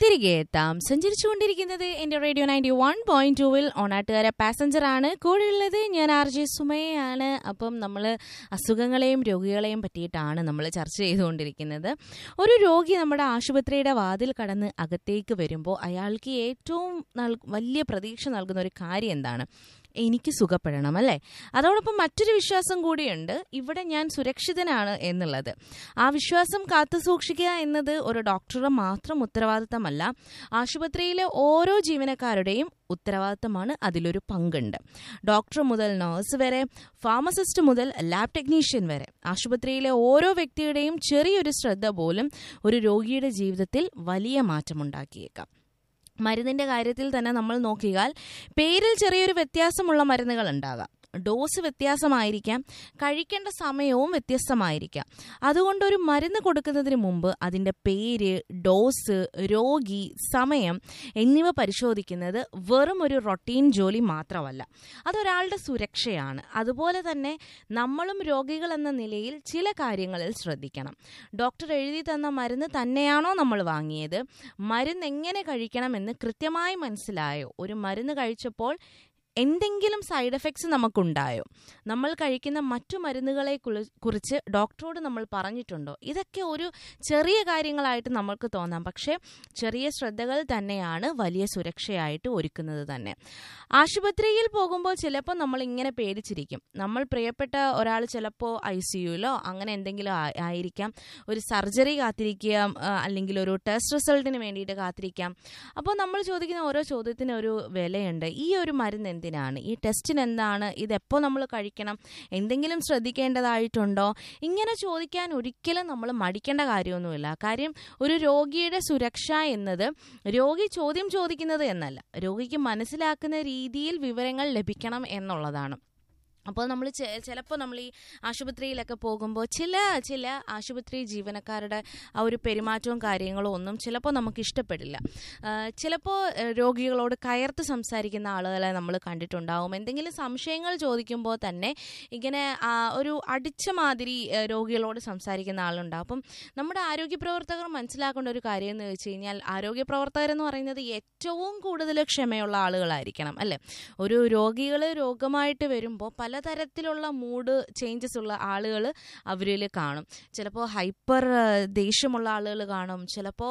തിരികെ എത്താം സഞ്ചരിച്ചുകൊണ്ടിരിക്കുന്നത് എന്റെ റേഡിയോ നയൻറ്റി വൺ പോയിന്റ് ടൂവിൽ ഓണാട്ടുകാര പാസഞ്ചർ ആണ് കൂടെയുള്ളത് ഞാൻ ആർ ജെ സുമയാണ് അപ്പം നമ്മൾ അസുഖങ്ങളെയും രോഗികളെയും പറ്റിയിട്ടാണ് നമ്മൾ ചർച്ച ചെയ്തുകൊണ്ടിരിക്കുന്നത് ഒരു രോഗി നമ്മുടെ ആശുപത്രിയുടെ വാതിൽ കടന്ന് അകത്തേക്ക് വരുമ്പോൾ അയാൾക്ക് ഏറ്റവും നൽ- വലിയ പ്രതീക്ഷ നൽകുന്ന ഒരു കാര്യം എന്താണ് എനിക്ക് സുഖപ്പെടണം അല്ലേ അതോടൊപ്പം മറ്റൊരു വിശ്വാസം കൂടിയുണ്ട് ഇവിടെ ഞാൻ സുരക്ഷിതനാണ് എന്നുള്ളത് ആ വിശ്വാസം കാത്തു സൂക്ഷിക്കുക എന്നത് ഒരു ഡോക്ടറുടെ മാത്രം ഉത്തരവാദിത്തമല്ല ആശുപത്രിയിലെ ഓരോ ജീവനക്കാരുടെയും ഉത്തരവാദിത്തമാണ് അതിലൊരു പങ്കുണ്ട് ഡോക്ടർ മുതൽ നഴ്സ് വരെ ഫാർമസിസ്റ്റ് മുതൽ ലാബ് ടെക്നീഷ്യൻ വരെ ആശുപത്രിയിലെ ഓരോ വ്യക്തിയുടെയും ചെറിയൊരു ശ്രദ്ധ പോലും ഒരു രോഗിയുടെ ജീവിതത്തിൽ വലിയ മാറ്റമുണ്ടാക്കിയേക്കാം മരുന്നിന്റെ കാര്യത്തിൽ തന്നെ നമ്മൾ നോക്കിയാൽ പേരിൽ ചെറിയൊരു വ്യത്യാസമുള്ള മരുന്നുകൾ ഉണ്ടാകാം ഡോസ് വ്യത്യാസമായിരിക്കാം കഴിക്കേണ്ട സമയവും വ്യത്യസ്തമായിരിക്കാം അതുകൊണ്ട് ഒരു മരുന്ന് കൊടുക്കുന്നതിന് മുമ്പ് അതിൻ്റെ പേര് ഡോസ് രോഗി സമയം എന്നിവ പരിശോധിക്കുന്നത് വെറും ഒരു റൊട്ടീൻ ജോലി മാത്രമല്ല അതൊരാളുടെ സുരക്ഷയാണ് അതുപോലെ തന്നെ നമ്മളും രോഗികൾ എന്ന നിലയിൽ ചില കാര്യങ്ങളിൽ ശ്രദ്ധിക്കണം ഡോക്ടർ എഴുതി തന്ന മരുന്ന് തന്നെയാണോ നമ്മൾ വാങ്ങിയത് മരുന്ന് എങ്ങനെ കഴിക്കണമെന്ന് കൃത്യമായി മനസ്സിലായോ ഒരു മരുന്ന് കഴിച്ചപ്പോൾ എന്തെങ്കിലും സൈഡ് എഫക്ട്സ് നമുക്കുണ്ടായോ നമ്മൾ കഴിക്കുന്ന മറ്റു മരുന്നുകളെ കുളി- കുറിച്ച് ഡോക്ടറോട് നമ്മൾ പറഞ്ഞിട്ടുണ്ടോ ഇതൊക്കെ ഒരു ചെറിയ കാര്യങ്ങളായിട്ട് നമ്മൾക്ക് തോന്നാം പക്ഷേ ചെറിയ ശ്രദ്ധകൾ തന്നെയാണ് വലിയ സുരക്ഷയായിട്ട് ഒരുക്കുന്നത് തന്നെ ആശുപത്രിയിൽ പോകുമ്പോൾ ചിലപ്പോൾ നമ്മൾ ഇങ്ങനെ പേടിച്ചിരിക്കും നമ്മൾ പ്രിയപ്പെട്ട ഒരാൾ ചിലപ്പോൾ ഐ സിയുയിലോ അങ്ങനെ എന്തെങ്കിലും ആ- ആയിരിക്കാം ഒരു സർജറി കാത്തിരിക്കുക ആ, അല്ലെങ്കിൽ ഒരു ടെസ്റ്റ് റിസൾട്ടിന് വേണ്ടിയിട്ട് കാത്തിരിക്കാം അപ്പോൾ നമ്മൾ ചോദിക്കുന്ന ഓരോ ചോദ്യത്തിന് ഒരു വിലയുണ്ട് ഈ ഒരു മരുന്ന് എന്തിനാണ് ഈ ടെസ്റ്റിന് എന്താണ് ഇത് എപ്പോൾ നമ്മൾ കഴിക്കണം എന്തെങ്കിലും ശ്രദ്ധിക്കേണ്ടതായിട്ടുണ്ടോ ഇങ്ങനെ ചോദിക്കാൻ ഒരിക്കലും നമ്മൾ മടിക്കേണ്ട കാര്യമൊന്നുമില്ല കാര്യം ഒരു രോഗിയുടെ സുരക്ഷ എന്നത് രോഗി ചോദ്യം ചോദിക്കുന്നത് എന്നല്ല രോഗിക്ക് മനസ്സിലാക്കുന്ന രീതിയിൽ വിവരങ്ങൾ ലഭിക്കണം എന്നുള്ളതാണ് അപ്പോൾ നമ്മൾ ചിലപ്പോൾ നമ്മൾ ഈ ആശുപത്രിയിലൊക്കെ പോകുമ്പോൾ ചില ചില ആശുപത്രി ജീവനക്കാരുടെ ആ ഒരു പെരുമാറ്റവും കാര്യങ്ങളും ഒന്നും ചിലപ്പോൾ നമുക്ക് ഇഷ്ടപ്പെടില്ല ചിലപ്പോൾ രോഗികളോട് കയർത്ത് സംസാരിക്കുന്ന ആളുകളെ നമ്മൾ കണ്ടിട്ടുണ്ടാവും എന്തെങ്കിലും സംശയങ്ങൾ ചോദിക്കുമ്പോൾ തന്നെ ഇങ്ങനെ ആ, ഒരു അടിച്ച മാതിരി ആ, രോഗികളോട് സംസാരിക്കുന്ന ആളുണ്ടാവും അപ്പം നമ്മുടെ ആരോഗ്യ പ്രവർത്തകർ മനസ്സിലാക്കേണ്ട ഒരു കാര്യം എന്ന് വെച്ച് കഴിഞ്ഞാൽ ആരോഗ്യ പ്രവർത്തകർ എന്ന് പറയുന്നത് ഏറ്റവും കൂടുതൽ ക്ഷമയുള്ള ആളുകളായിരിക്കണം അല്ലേ ഒരു രോഗികൾ രോഗമായിട്ട് വരുമ്പോൾ പലതരത്തിലുള്ള മൂഡ് ചേഞ്ചസ് ഉള്ള ആളുകൾ അവരിൽ കാണും ചിലപ്പോൾ ഹൈപ്പർ ദേഷ്യമുള്ള ആളുകൾ കാണും ചിലപ്പോൾ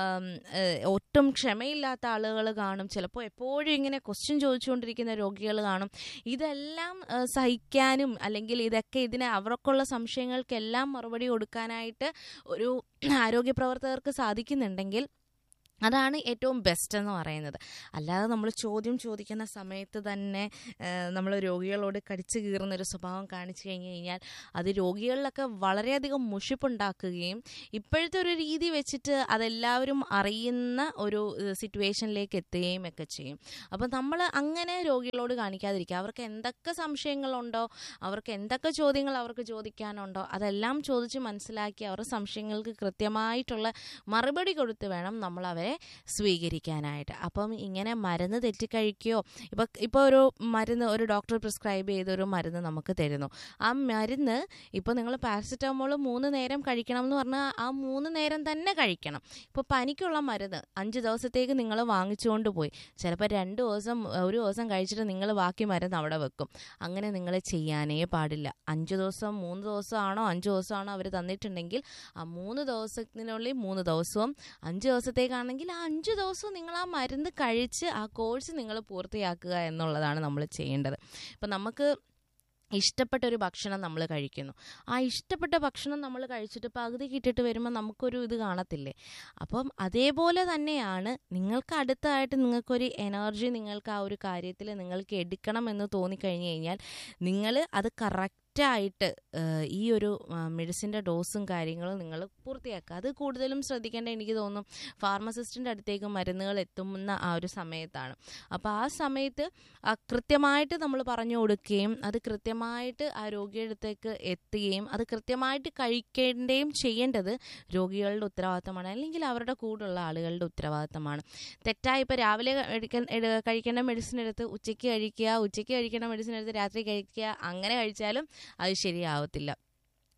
ഒട്ടും ക്ഷമയില്ലാത്ത ആളുകൾ കാണും ചിലപ്പോൾ എപ്പോഴും ഇങ്ങനെ ക്വസ്റ്റ്യൻ ചോദിച്ചുകൊണ്ടിരിക്കുന്ന രോഗികൾ കാണും ഇതെല്ലാം ആ, സഹിക്കാനും അല്ലെങ്കിൽ ഇതൊക്കെ ഇതിന് അവർക്കുള്ള സംശയങ്ങൾക്കെല്ലാം മറുപടി കൊടുക്കാനായിട്ട് ഒരു ആരോഗ്യ പ്രവർത്തകർക്ക് സാധിക്കുന്നുണ്ടെങ്കിൽ അതാണ് ഏറ്റവും ബെസ്റ്റ് എന്ന് പറയുന്നത് അല്ലാതെ നമ്മൾ ചോദ്യം ചോദിക്കുന്ന സമയത്ത് തന്നെ നമ്മൾ രോഗികളോട് കടിച്ചു കീറുന്ന ഒരു സ്വഭാവം കാണിച്ചു കഴിഞ്ഞു കഴിഞ്ഞാൽ അത് രോഗികളിലൊക്കെ വളരെയധികം മുഷിപ്പുണ്ടാക്കുകയും ഇപ്പോഴത്തെ ഒരു രീതി വെച്ചിട്ട് അതെല്ലാവരും അറിയുന്ന ഒരു സിറ്റുവേഷനിലേക്ക് എത്തുകയും ഒക്കെ ചെയ്യും അപ്പം നമ്മൾ അങ്ങനെ രോഗികളോട് കാണിക്കാതിരിക്കുക അവർക്ക് എന്തൊക്കെ സംശയങ്ങളുണ്ടോ അവർക്ക് എന്തൊക്കെ ചോദ്യങ്ങൾ അവർക്ക് ചോദിക്കാനുണ്ടോ അതെല്ലാം ചോദിച്ച് മനസ്സിലാക്കി അവരുടെ സംശയങ്ങൾക്ക് കൃത്യമായിട്ടുള്ള മറുപടി കൊടുത്ത് വേണം നമ്മൾ അവരെ സ്വീകരിക്കാനായിട്ട് അപ്പം ഇങ്ങനെ മരുന്ന് തെറ്റിക്കഴിക്കുകയോ ഇപ്പം ഇപ്പോൾ ഒരു മരുന്ന് ഒരു ഡോക്ടർ പ്രിസ്ക്രൈബ് ചെയ്ത ഒരു മരുന്ന് നമുക്ക് തരുന്നു ആ മരുന്ന് ഇപ്പോൾ നിങ്ങൾ പാരസെറ്റമോൾ മൂന്ന് നേരം കഴിക്കണം എന്ന് പറഞ്ഞാൽ ആ മൂന്ന് നേരം തന്നെ കഴിക്കണം ഇപ്പോൾ പനിക്കുള്ള മരുന്ന് അഞ്ച് ദിവസത്തേക്ക് നിങ്ങൾ വാങ്ങിച്ചുകൊണ്ട് പോയി ചിലപ്പോൾ രണ്ട് ദിവസം ഒരു ദിവസം കഴിച്ചിട്ട് നിങ്ങൾ ബാക്കി മരുന്ന് അവിടെ വെക്കും അങ്ങനെ നിങ്ങൾ ചെയ്യാനേ പാടില്ല അഞ്ച് ദിവസം മൂന്ന് ദിവസമാണോ അഞ്ച് ദിവസമാണോ അവർ തന്നിട്ടുണ്ടെങ്കിൽ ആ മൂന്ന് ദിവസത്തിനുള്ളിൽ മൂന്ന് ദിവസവും അഞ്ച് ദിവസത്തേക്കാണെങ്കിൽ ആ അഞ്ച് ദിവസവും നിങ്ങൾ ആ മരുന്ന് കഴിച്ച് ആ കോഴ്സ് നിങ്ങൾ പൂർത്തിയാക്കുക എന്നുള്ളതാണ് നമ്മൾ ചെയ്യേണ്ടത് ഇപ്പം നമുക്ക് ഇഷ്ടപ്പെട്ട ഒരു ഭക്ഷണം നമ്മൾ കഴിക്കുന്നു ആ ഇഷ്ടപ്പെട്ട ഭക്ഷണം നമ്മൾ കഴിച്ചിട്ട് പകുതി കിട്ടിയിട്ട് വരുമ്പോൾ നമുക്കൊരു ഇത് കാണത്തില്ലേ അപ്പം അതേപോലെ തന്നെയാണ് നിങ്ങൾക്ക് അടുത്തായിട്ട് നിങ്ങൾക്കൊരു എനർജി നിങ്ങൾക്ക് ആ ഒരു കാര്യത്തിൽ നിങ്ങൾക്ക് എടുക്കണം എന്ന് തോന്നിക്കഴിഞ്ഞ് കഴിഞ്ഞാൽ നിങ്ങൾ അത് കറക്റ്റായിട്ട് ഈ ഒരു മെഡിസിൻ്റെ ഡോസും കാര്യങ്ങളും നിങ്ങൾ പൂർത്തിയാക്കുക അത് കൂടുതലും ശ്രദ്ധിക്കേണ്ട എനിക്ക് തോന്നുന്നു ഫാർമസിസ്റ്റിൻ്റെ അടുത്തേക്ക് മരുന്നുകൾ എത്തുന്ന ആ ഒരു സമയത്താണ് അപ്പോൾ ആ സമയത്ത് ആ കൃത്യമായിട്ട് നമ്മൾ പറഞ്ഞു കൊടുക്കുകയും അത് കൃത്യമായിട്ട് ആ രോഗിയുടെ അടുത്തേക്ക് എത്തുകയും അത് കൃത്യമായിട്ട് കഴിക്കേണ്ടയും ചെയ്യേണ്ടത് രോഗികളുടെ ഉത്തരവാദിത്തമാണ് അല്ലെങ്കിൽ അവരുടെ കൂടുള്ള ആളുകളുടെ ഉത്തരവാദിത്തമാണ് തെറ്റായി ഇപ്പോൾ രാവിലെ കഴിക്കാൻ- എട്- കഴിക്കേണ്ട മെഡിസിൻ എടുത്ത് ഉച്ചയ്ക്ക് കഴിക്കുക ഉച്ചയ്ക്ക് കഴിക്കേണ്ട മെഡിസിൻ എടുത്ത് രാത്രി കഴിക്കുക അങ്ങനെ കഴിച്ചാലും അത് ശരിയാവത്തില്ല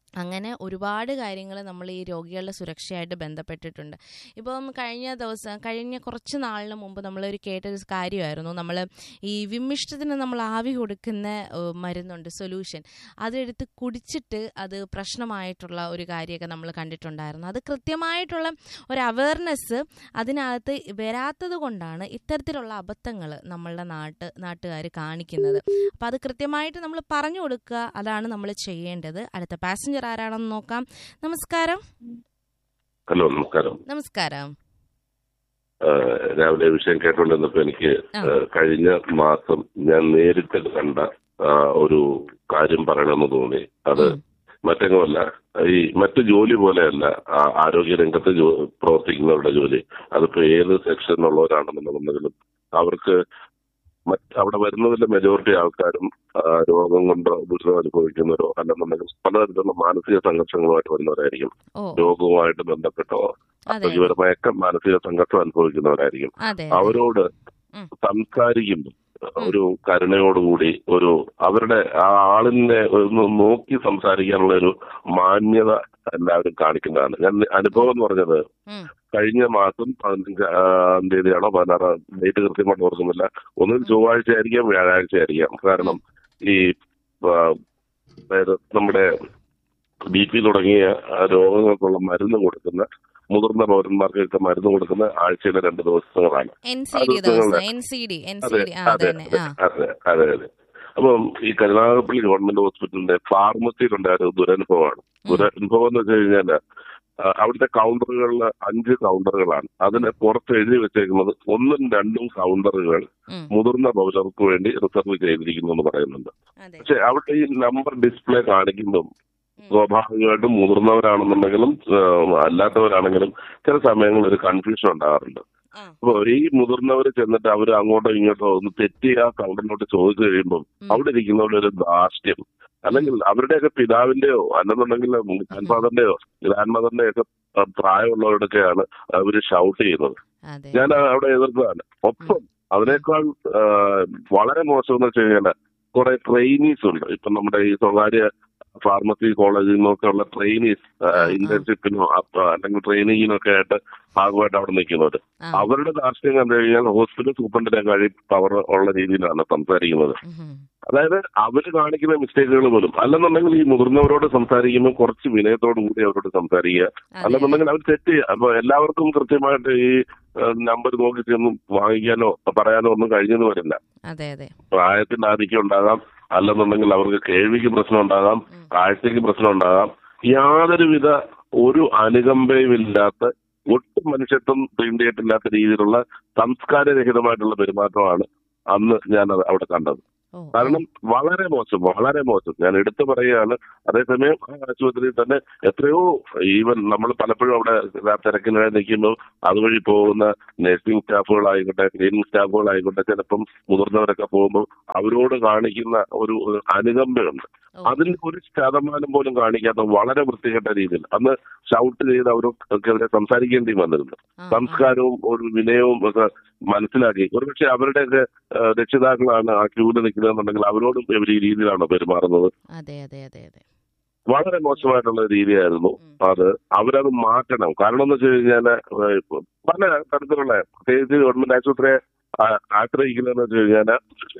അങ്ങനെ ഒരുപാട് കാര്യങ്ങൾ നമ്മൾ ഈ രോഗികളുടെ സുരക്ഷയായിട്ട് ബന്ധപ്പെട്ടിട്ടുണ്ട് ഇപ്പം കഴിഞ്ഞ ദിവസം കഴിഞ്ഞ കുറച്ച് നാളിന് മുമ്പ് നമ്മളൊരു കേട്ടൊരു കാര്യമായിരുന്നു നമ്മൾ ഈ വിമ്മിഷ്ടത്തിന് നമ്മൾ ആവി കൊടുക്കുന്ന ഏഹ്, മരുന്നുണ്ട് സൊല്യൂഷൻ അതെടുത്ത് കുടിച്ചിട്ട് അത് പ്രശ്നമായിട്ടുള്ള ഒരു കാര്യമൊക്കെ നമ്മൾ കണ്ടിട്ടുണ്ടായിരുന്നു അത് കൃത്യമായിട്ടുള്ള ഒരു അവയർനെസ് അതിനകത്ത് വരാത്തത് കൊണ്ടാണ് ഇത്തരത്തിലുള്ള അബദ്ധങ്ങൾ നമ്മളുടെ നാട്ട് നാട്ടുകാർ കാണിക്കുന്നത് അപ്പം അത് കൃത്യമായിട്ട് നമ്മൾ പറഞ്ഞു കൊടുക്കുക അതാണ് നമ്മൾ ചെയ്യേണ്ടത് അടുത്ത പാസഞ്ചർ ആരാണെന്ന് നോക്കാം നമസ്കാരം ഹലോ നമസ്കാരം നമസ്കാരം ആ, രാവിലെ വിഷയം കേട്ടോണ്ടിരുന്നപ്പോ എനിക്ക് ആ. ആ, കഴിഞ്ഞ മാസം ഞാൻ നേരിട്ട് കണ്ട ആ, ഒരു കാര്യം പറയണമെന്ന് തോന്നി അത് ഉം. മറ്റെങ്ങുമല്ല ഈ മറ്റു ജോലി പോലെയല്ല ആ, ആരോഗ്യ രംഗത്ത് ജോ- പ്രവർത്തിക്കുന്നവരുടെ ജോലി അതിപ്പോ ഏത് സെക്ഷനിലുള്ളവരാണെന്നുണ്ടെങ്കിലും അവർക്ക് മറ്റ് അവിടെ വരുന്നതിലെ മെജോറിറ്റി ആൾക്കാരും ആ, രോഗം കൊണ്ട് ദുരിതം അനുഭവിക്കുന്നവരോ അല്ലെന്നുണ്ടെങ്കിൽ പലതരത്തിലുള്ള മാനസിക സംഘർഷങ്ങളുമായിട്ട് വരുന്നവരായിരിക്കും ഓ രോഗവുമായിട്ട് ബന്ധപ്പെട്ടോ അതെ ആരോഗ്യപരമായൊക്കെ മാനസിക സംഘർഷം അനുഭവിക്കുന്നവരായിരിക്കും അതെ അവരോട് ഉം. സംസാരിക്കുമ്പോൾ ഒരു കരുണയോടുകൂടി ഒരു അവരുടെ ആ ആളിനെ ഒന്ന് നോക്കി സംസാരിക്കാനുള്ള ഒരു മാന്യത എല്ലാവരും കാണിക്കുന്നതാണ് ഞാൻ അനുഭവം എന്ന് പറഞ്ഞത് ഉം. കഴിഞ്ഞ മാസം പതിനഞ്ചാം തീയതിയാണോ പതിനാറാം ഡേറ്റ് കൃത്യമായിട്ട് ഓർക്കുന്നില്ല ഒന്നുകിൽ ചൊവ്വാഴ്ച ആയിരിക്കാം വ്യാഴാഴ്ച ആയിരിക്കാം കാരണം ഈ ആ, അതായത് നമ്മുടെ ബി പി തുടങ്ങിയ ആ, രോഗങ്ങൾക്കുള്ള മരുന്ന് കൊടുക്കുന്ന മുതിർന്ന പൗരന്മാർക്കൊക്കെ മരുന്ന് കൊടുക്കുന്ന ആഴ്ചയിലെ രണ്ട് ദിവസങ്ങളാണ് എൻ സി ഡി അത് ദിവസം നിങ്ങളുടെ- എൻ സി ഡി എൻ അതെ സി ഡി ആ അതെ അതന്നെ ആ അതെ അതെ അതെ അപ്പം ഈ കരുനാഗപ്പള്ളി ഗവൺമെന്റ് ഹോസ്പിറ്റലിന്റെ ഫാർമസിയിലുണ്ടായ ഒരു ദുരനുഭവമാണ് ദുരനുഭവം എന്ന് വെച്ച് കഴിഞ്ഞാൽ അവിടുത്തെ കൗണ്ടറുകളിൽ അഞ്ച് കൗണ്ടറുകളാണ് അതിന് പുറത്ത് എഴുതി വെച്ചേക്കുന്നത് ഒന്നും രണ്ടും കൗണ്ടറുകൾ ഉം. മുതിർന്ന പൗരർക്ക് വേണ്ടി റിസർവ് ചെയ്തിരിക്കുന്നു എന്ന് പറയുന്നുണ്ട് അതെ പക്ഷെ അവിടെ ഈ നമ്പർ ഡിസ്പ്ലേ കാണിക്കുമ്പം ഉം. സ്വാഭാവികമായിട്ടും മുതിർന്നവരാണെന്നുണ്ടെങ്കിലും ആ, അല്ലാത്തവരാണെങ്കിലും ചില സമയങ്ങളിൽ ഒരു കൺഫ്യൂഷൻ ഉണ്ടാകാറുണ്ട് ആ അപ്പൊ ഈ മുതിർന്നവർ ചെന്നിട്ട് അവർ അങ്ങോട്ടോ ഇങ്ങോട്ടോ ഒന്ന് തെറ്റി ആ കൗണ്ടറിലോട്ട് ചോദിച്ചു കഴിയുമ്പോൾ ഉം. അവിടെ ഇരിക്കുന്നവരുടെ ഒരു ധാർഷ്ട്യം അല്ലെങ്കിൽ അവരുടെയൊക്കെ പിതാവിന്റെയോ അല്ലെന്നുണ്ടെങ്കിൽ ഗ്രാൻഡ് ഫാദറിന്റെയോ ഗ്രാൻഡ് മദറിന്റെയോ ഒക്കെ ആ, പ്രായമുള്ളവരുടെയൊക്കെയാണ് അവര് ഷൗട്ട് ചെയ്യുന്നത് അതെ ഞാൻ അവിടെ എതിർത്തതാണ് ഒപ്പം അതിനേക്കാൾ ആ, വളരെ മോശം എന്ന് വെച്ച് കഴിഞ്ഞാൽ കുറെ ട്രെയിനീസ് ഉണ്ട് ഇപ്പൊ നമ്മുടെ ഈ സ്വകാര്യ ഫാർമസി കോളേജിൽ നിന്നൊക്കെ ഉള്ള ട്രെയിനീസ് ആ. ഇന്റേൺഷിപ്പിനോ അല്ലെങ്കിൽ ട്രെയിനിങ്ങിനൊക്കെ ആയിട്ട് ഭാഗമായിട്ട് അവിടെ നിൽക്കുന്നവർ ആ അവരുടെ ധാർഷ്ട്യം കണ്ടു കഴിഞ്ഞാൽ ഹോസ്പിറ്റൽ സൂപ്രണ്ടിനെ കഴി പവർ ഉള്ള രീതിയിലാണ് സംസാരിക്കുന്നത് ഉം. അതായത് അവര് കാണിക്കുന്ന മിസ്റ്റേക്കുകൾ പോലും അല്ലെന്നുണ്ടെങ്കിൽ ഈ മുതിർന്നവരോട് സംസാരിക്കുമ്പോൾ കുറച്ച് വിനയത്തോടു കൂടി അവരോട് സംസാരിക്കുക അതെ അല്ലെന്നുണ്ടെങ്കിൽ അവർ തെറ്റ് ചെയ്യുക. അപ്പൊ എല്ലാവർക്കും കൃത്യമായിട്ട് ഈ നമ്പർ നോക്കി ചെന്നും വാങ്ങിക്കാനോ പറയാനോ ഒന്നും കഴിഞ്ഞെന്ന് വരില്ല അതെ അതെ പ്രായത്തിന്റെ ആധിക്യം ഉണ്ടാകാം അല്ലെന്നുണ്ടെങ്കിൽ അവർക്ക് കേൾവിക്ക് പ്രശ്നം ഉണ്ടാകാം ഉം. കാഴ്ചയ്ക്ക് പ്രശ്നം ഉണ്ടാകാം യാതൊരുവിധ ഒരു അനുകമ്പയും ഇല്ലാത്ത ഒട്ടും മനുഷ്യത്വം തീണ്ടിയിട്ടില്ലാത്ത രീതിയിലുള്ള സംസ്കാരരഹിതമായിട്ടുള്ള പെരുമാറ്റമാണ് അന്ന് ഞാൻ അത് അവിടെ കണ്ടത് ഓ കാരണം വളരെ മോശം വളരെ മോശം ഞാൻ എടുത്തു പറയുകയാണ് അതേസമയം ആ ആശുപത്രിയിൽ തന്നെ എത്രയോ ഈവൻ നമ്മൾ പലപ്പോഴും അവിടെ തിരക്കിനായി നിൽക്കുമ്പോൾ അതുവഴി പോകുന്ന നഴ്സിംഗ് സ്റ്റാഫുകളായിക്കോട്ടെ ക്ലീനിങ് സ്റ്റാഫുകളായിക്കോട്ടെ ചിലപ്പം മുതിർന്നവരൊക്കെ പോകുമ്പോൾ അവരോട് കാണിക്കുന്ന ഒരു ഒരു അനുകമ്പയുണ്ട് ഓ. അതിൽ ഒരു ശതമാനം പോലും കാണിക്കാത്ത വളരെ വൃത്തികെട്ട രീതിയിൽ അന്ന് ഷൗട്ട് ചെയ്ത് അവർക്കെതിരെ സംസാരിക്കേണ്ടി വന്നിരുന്നു ആ, ആ. സംസ്കാരവും ഒരു വിനയവും ഒക്കെ മനസ്സിലാക്കി ഒരുപക്ഷെ അവരുടെയൊക്കെ ആ, രക്ഷിതാക്കളാണ് ആ ക്യൂവിൽ നിൽക്കുന്നതെന്നുണ്ടെങ്കിൽ അവരോടും ഇവർ ഈ രീതിയിലാണ് പെരുമാറുന്നത് അതെ അതെ അതെ അതെ വളരെ മോശമായിട്ടുള്ള രീതിയായിരുന്നു ഉം. അത് അവരത് മാറ്റണം കാരണം എന്ന് വെച്ച് കഴിഞ്ഞാല് ഏഹ് ഇപ്പൊ പല തരത്തിലുള്ള പ്രത്യേകിച്ച് ഗവൺമെന്റ് ആശുപത്രിയെ ആ- ആശ്രയിക്കുന്നതെന്ന് വെച്ച് കഴിഞ്ഞാല്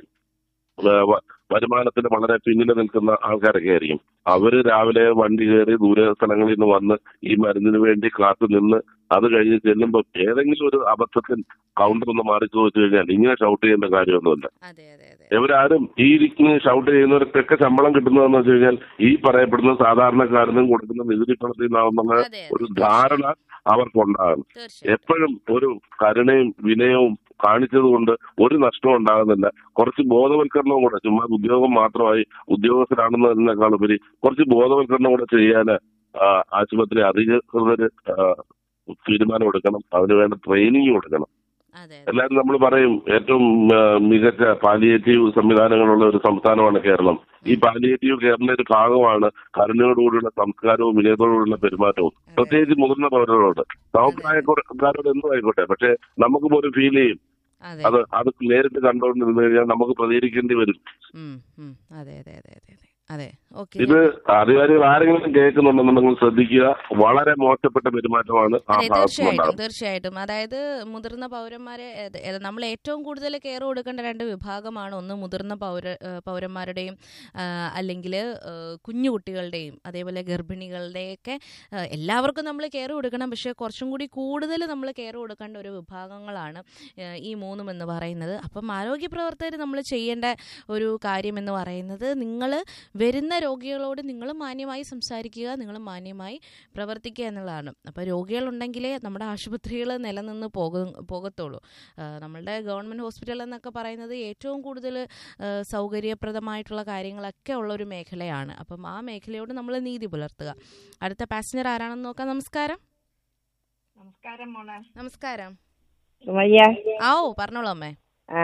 ഏഹ് വ- വരുമാനത്തിന് വളരെ പിന്നിൽ നിൽക്കുന്ന ആൾക്കാരൊക്കെ ആയിരിക്കും അവര് രാവിലെ വണ്ടി കയറി ദൂര സ്ഥലങ്ങളിൽ നിന്ന് വന്ന് ഈ മരുന്നിന് വേണ്ടി കാത്തു നിന്ന് അത് കഴിഞ്ഞ് ചെല്ലുമ്പോൾ ഏതെങ്കിലും ഒരു അബദ്ധത്തിൽ കൗണ്ടർ ഒന്ന് മാറി ചോദിച്ചു കഴിഞ്ഞാൽ ഇങ്ങനെ ഷൗട്ട് ചെയ്യേണ്ട കാര്യമൊന്നുമില്ല അതെ അതെ അതെ ഇവരാരും ഈ ഇരിക്കുന്ന ഷൗട്ട് ചെയ്യുന്നവർക്കൊക്കെ ശമ്പളം കിട്ടുന്നതെന്ന് വെച്ച് കഴിഞ്ഞാൽ ഈ പറയപ്പെടുന്ന സാധാരണക്കാരനും കൊടുക്കുന്ന നികുതി പണത്തിൽ നിന്നാവുന്നുള്ള അതെ ഒരു അതെ ധാരണ അവർക്കുണ്ടാകും തീർച്ചയായും എപ്പോഴും ഒരു കരുണയും വിനയവും കാണിച്ചതുകൊണ്ട് ഒരു നഷ്ടവും ഉണ്ടാകുന്നില്ല കുറച്ച് ബോധവൽക്കരണവും കൂടെ ചുമ്മാ ഉദ്യോഗം മാത്രമായി ഉദ്യോഗസ്ഥരാണെന്നതിനേക്കാൾ ഉപരി കുറച്ച് ബോധവൽക്കരണം കൂടെ ചെയ്യാൻ ആശുപത്രി അധികൃതർ തീരുമാനമെടുക്കണം അതിന് വേണ്ട ട്രെയിനിങ് കൊടുക്കണം അതെ അതെ എല്ലാവരും നമ്മൾ പറയും ഏറ്റവും ആ, മികച്ച പാലിയേറ്റീവ് സംവിധാനങ്ങളുള്ള ഒരു സംസ്ഥാനമാണ് കേരളം ഈ പാലിയേറ്റീവ് കെയറിന്റെ ഒരു ഭാഗമാണ് കരുണയോടുകൂടിയുള്ള സംസ്കാരവും വിനയത്തോടുകൂടിയുള്ള പെരുമാറ്റവും പ്രത്യേകിച്ച് മുതിർന്ന പൗരരോട് സമപ്രായക്കാരോട് എന്തും ആയിക്കോട്ടെ പക്ഷെ നമുക്ക് പോലും ഫീൽ ചെയ്യും അതെ അത് അത് നേരിട്ട് കണ്ടുകൊണ്ടിരുന്നു കഴിഞ്ഞാൽ നമുക്ക് പ്രതികരിക്കേണ്ടി വരും ഉം, ഉം. അതെ അതെ അതെ അതെ അതെ അതെ ഓക്കെ ഇത് അധികാരികൾ ആരെങ്കിലും കേൾക്കുന്നുണ്ടെന്നുണ്ടെങ്കിൽ ശ്രദ്ധിക്കുക വളരെ മോശപ്പെട്ട പെരുമാറ്റമാണ് ആ അതെ ഭാഗത്ത് തീർച്ചയായിട്ടും ഉണ്ടാകുന്നത് തീർച്ചയായിട്ടും അതായത് മുതിർന്ന പൗരന്മാരെ ഏത് ഏത് നമ്മൾ ഏറ്റവും കൂടുതൽ കെയർ കൊടുക്കേണ്ട രണ്ട് വിഭാഗമാണ് ഒന്ന് മുതിർന്ന പൗര ഏഹ് പൗരന്മാരുടെയും അല്ലെങ്കിൽ കുഞ്ഞു കുട്ടികളുടെയും അതേപോലെ ഗർഭിണികളുടെയൊക്കെ ഏഹ് എല്ലാവർക്കും നമ്മൾ കെയർ കൊടുക്കണം പക്ഷേ കുറച്ചും കൂടി കൂടുതൽ നമ്മൾ കെയർ കൊടുക്കേണ്ട ഒരു വിഭാഗങ്ങളാണ് ഏഹ് ഈ മൂന്നും എന്ന് പറയുന്നത് അപ്പം ആരോഗ്യ പ്രവർത്തകർ നമ്മൾ ചെയ്യേണ്ട ഒരു കാര്യം എന്ന് പറയുന്നത് നിങ്ങൾ വരുന്ന രോഗികളോട് നിങ്ങൾ മാന്യമായി സംസാരിക്കുക നിങ്ങൾ മാന്യമായി പ്രവർത്തിക്കുക എന്നുള്ളതാണ് അപ്പോൾ രോഗികളുണ്ടെങ്കിലേ നമ്മുടെ ആശുപത്രികൾ നിലനിന്ന് പോകും പോകത്തുള്ളൂ ആ, നമ്മളുടെ ഗവൺമെൻറ് ഹോസ്പിറ്റൽ എന്നൊക്കെ പറയുന്നത് ഏറ്റവും കൂടുതൽ ആ, സൗകര്യപ്രദമായിട്ടുള്ള കാര്യങ്ങളൊക്കെ ഉള്ള ഒരു മേഖലയാണ് അപ്പം ആ മേഖലയോട് നമ്മൾ നീതി പുലർത്തുക അടുത്ത പാസഞ്ചർ ആരാണെന്ന് നോക്കാം നമസ്കാരം നമസ്കാരം മോളെ നമസ്കാരം സുമയ്യ ആ ഓ പറഞ്ഞോളൂ അമ്മേ ആ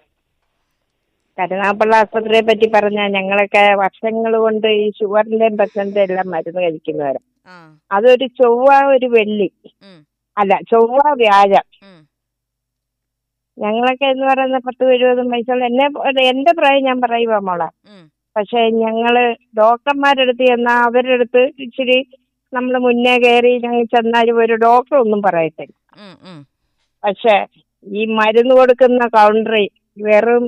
കരുനാഗപ്പള്ള ആസ്പത്രിയെ പറ്റി പറഞ്ഞ ഞങ്ങളൊക്കെ വർഷങ്ങൾ കൊണ്ട് ഈ ഷുഗറിന്റെയും പ്രശ്നത്തിന്റെ എല്ലാം മരുന്ന് കഴിക്കുന്നവരാ ആ അതൊരു ചൊവ്വ ഒരു വെള്ളി ഉം, അല്ല ചൊവ്വ വ്യാഴം ഉം, ഞങ്ങളൊക്കെ എന്ന് പറയുന്ന പത്ത് എഴുപതും വയസ്സുള്ള എന്നെ പോലെ- എന്റെ പ്രായം ഞാൻ പറയുക മോളെ ഉം, പക്ഷെ ഞങ്ങള് ഡോക്ടർമാരുടെ അടുത്ത് ചെന്നാൽ അവരുടെ അടുത്ത് ഇച്ചിരി നമ്മൾ മുന്നേ കയറി ഞങ്ങൾ ചെന്നാലും ഒരു ഡോക്ടർ ഒന്നും പറയത്തില്ല ഉം, ഉം, പക്ഷെ ഈ മരുന്ന് കൊടുക്കുന്ന കൗണ്ടറിൽ വെറും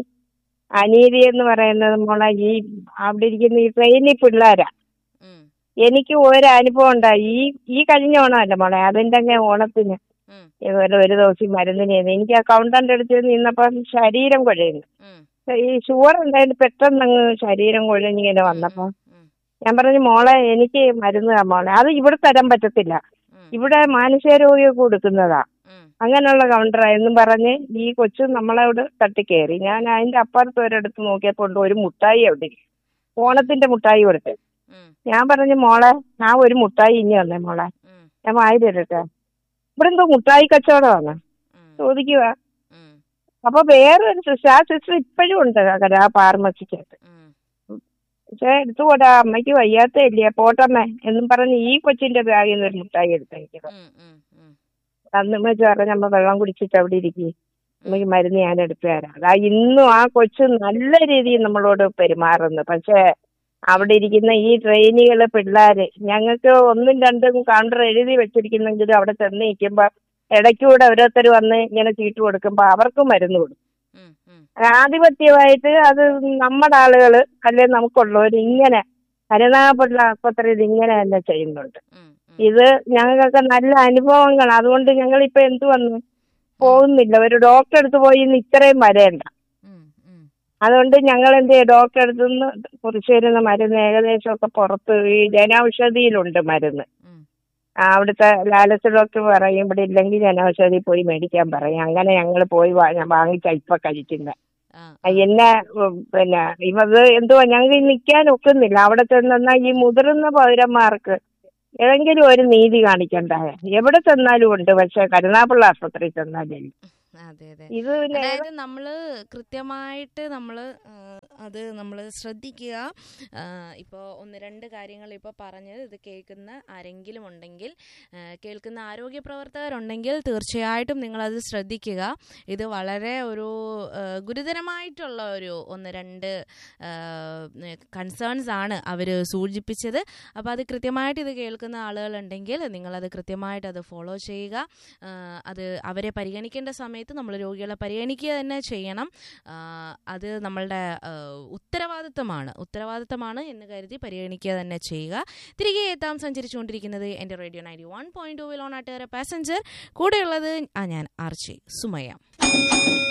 അനീതി എന്ന് പറയുന്നത് മോളെ ഈ അവിടെ ഇരിക്കുന്ന ഈ ട്രെയിനിൽ പിള്ളേരാ ഉം, എനിക്ക് ഒരു അനുഭവം ഉണ്ടായി ഈ ഈ കഴിഞ്ഞ ഓണമല്ല മോളെ അതിന്റെ അങ്ങ് ഓണത്തിന് ഉം, ഇതുപോലെ ഒരു ദിവസം മരുന്നിന് ചെന്ന് എനിക്ക് ആ കൗണ്ടറിന്റെ അടുത്ത് നിന്നപ്പം ശരീരം കുഴയുന്നു ഉം, ഈ ഷുഗർ ഉണ്ടായിട്ട് പെട്ടെന്ന് അങ്ങ് ശരീരം കുഴഞ്ഞിങ്ങനെ വന്നപ്പോ ഉം, ഞാൻ പറഞ്ഞു മോളെ എനിക്ക് മരുന്ന് താ മോളെ അത് ഇവിടെ തരാൻ പറ്റത്തില്ല ഉം, ഇവിടെ മാനസിക രോഗികൾക്ക് കൊടുക്കുന്നതാ ഉം, അങ്ങനെയുള്ള കൗണ്ടറാ എന്നും പറഞ്ഞ് ഈ കൊച്ചു നമ്മളവിടെ തട്ടിക്കയറി ഞാൻ അതിന്റെ അപ്പുറത്ത് ഒരിടത്ത് നോക്കിയപ്പോൾ ഉണ്ട് ഒരു മുട്ടായി അവിടെ ഇരിക്കുന്നു. ഓണത്തിന്റെ മുട്ടായി കൊടുത്ത് ഉം, ഞാൻ പറഞ്ഞു മോളെ ഞാൻ ഒരു മുട്ടായി ഇനി വന്നേ മോളെ ഉം, ഞാൻ വായി തരട്ടെ ഇവിടെ എന്തോ മുട്ടായി കച്ചവടമാണ് ഉം, ചോദിക്കുക ഉം, അപ്പൊ വേറൊരു സിസ്റ്റർ ആ സിസ്റ്റർ ഇപ്പോഴും ഉണ്ട് ആ ഫാർമസിക്കകത്ത് ഉം. പക്ഷെ എടുത്തുകൂടാ അമ്മയ്ക്ക് വയ്യാത്ത ഇല്ല പോട്ടമ്മേ എന്നും പറഞ്ഞ് ഈ കൊച്ചിന്റെ ബാഗിൽ നിന്ന് ഒരു മുട്ടായി എടുത്തേക്കുന്നത് ഉം, ഉം, ഉം. അന്ന് വെച്ച് പറഞ്ഞ നമ്മ വെള്ളം കുടിച്ചിട്ട് അവിടെ ഇരിക്കും നമുക്ക് മരുന്ന് ഞാൻ എടുത്തു തരാം അതാ ഇന്നും ആ കൊച്ചു നല്ല രീതിയിൽ നമ്മളോട് പെരുമാറുന്നു പക്ഷെ അവിടെ ഇരിക്കുന്ന ഈ ട്രെയിനികള് പിള്ളേര് ഞങ്ങൾക്ക് ഒന്നും രണ്ടും കൗണ്ടർ എഴുതി വെച്ചിരിക്കുന്നെങ്കിലും അവിടെ ചെന്ന് നിൽക്കുമ്പോ ഇടയ്ക്കൂടെ ഓരോരുത്തർ വന്ന് ഇങ്ങനെ ചീട്ട് കൊടുക്കുമ്പോ അവർക്ക് മരുന്ന് കൊടുക്കും ഉം, ഉം, ആധിപത്യമായിട്ട് അത് നമ്മുടെ ആളുകള് അല്ലെ നമുക്കുള്ളവർ ഇങ്ങനെ കരുനാഗപ്പള്ളി ആസ്പത്രിയിൽ ഇങ്ങനെ തന്നെ ചെയ്യുന്നുണ്ട് ഉം, ഉം. ഇത് ഞങ്ങൾക്കൊക്കെ നല്ല അനുഭവങ്ങൾ അതുകൊണ്ട് ഞങ്ങൾ ഇപ്പൊ എന്ത് വന്നു പോകുന്നില്ല ഒരു ഡോക്ടറെ അടുത്ത് പോയി ഇന്ന് ഇത്രയും വരേണ്ട ഉം, ഉം. അതുകൊണ്ട് ഞങ്ങൾ എന്ത് ചെയ്യും ഡോക്ടറെ അടുത്ത് നിന്ന് കുറിച്ച് തരുന്ന മരുന്ന് ഏകദേശം ഒക്കെ പുറത്ത് ഈ ജനൌഷധിയിലുണ്ട് മരുന്ന് ഉം. ആ, അവിടുത്തെ ലാലസ് ഡോക്ടർ പറയും ഇവിടെ ഇല്ലെങ്കിൽ ജനൌഷധി പോയി മേടിക്കാൻ പറയും അങ്ങനെ ഞങ്ങൾ പോയി വാ- ഞാൻ വാങ്ങിച്ച ഇപ്പൊ കഴിക്കുന്നത് ആ, ആ, എന്നെ ഉം, പിന്നെ ഇവത് എന്തുവാ ഞങ്ങൾക്ക് നിൽക്കാൻ ഒക്കുന്നില്ല അവിടെ ചെന്നാൽ ഈ മുതിർന്ന പൗരന്മാർക്ക് ഏതെങ്കിലും ഒരു നീതി കാണിക്കണ്ടേ എവിടെ ചെന്നാലും ഉണ്ട് പക്ഷെ കരുനാഗപ്പള്ളി ആസ്പത്രിയിൽ ചെന്നാലില്ല അതെ അതെ ഇത് പിന്നെ അതായത് നമ്മൾ കൃത്യമായിട്ട് നമ്മൾ അത് നമ്മൾ ശ്രദ്ധിക്കുക ഇപ്പോൾ ഒന്ന് രണ്ട് കാര്യങ്ങൾ ഇപ്പോൾ പറഞ്ഞത് ഇത് കേൾക്കുന്ന ആരെങ്കിലും ഉണ്ടെങ്കിൽ ആ, കേൾക്കുന്ന ആരോഗ്യ പ്രവർത്തകരുണ്ടെങ്കിൽ തീർച്ചയായിട്ടും നിങ്ങളത് ശ്രദ്ധിക്കുക ഇത് വളരെ ഒരു ആ, ഗുരുതരമായിട്ടുള്ള ഒരു ഒന്ന് രണ്ട് കൺസേൺസ് ആണ് അവർ സൂചിപ്പിച്ചത് അപ്പോൾ അത് കൃത്യമായിട്ട് ഇത് കേൾക്കുന്ന ആളുകളുണ്ടെങ്കിൽ നിങ്ങളത് കൃത്യമായിട്ട് അത് ഫോളോ ചെയ്യുക ആ, അത് അവരെ പരിഗണിക്കേണ്ട സമയത്ത് നമ്മൾ രോഗികളെ പരിഗണിക്കുക തന്നെ ചെയ്യണം ആ, അത് നമ്മളുടെ ആ, ഉത്തരവാദിത്തമാണ് ഉത്തരവാദിത്തമാണ് എന്ന് കരുതി പരിഗണിക്കുക തന്നെ ചെയ്യുക തിരികെ എത്താം സഞ്ചരിച്ചുകൊണ്ടിരിക്കുന്നത് എൻ്റെ റേഡിയോ നയൻറ്റി വൺ പോയിന്റ് ടൂവിൽ ഓൺ ആട്ടുകാര പാസഞ്ചർ കൂടെയുള്ളത് ആ ഞാൻ ആർച്ചി സുമയ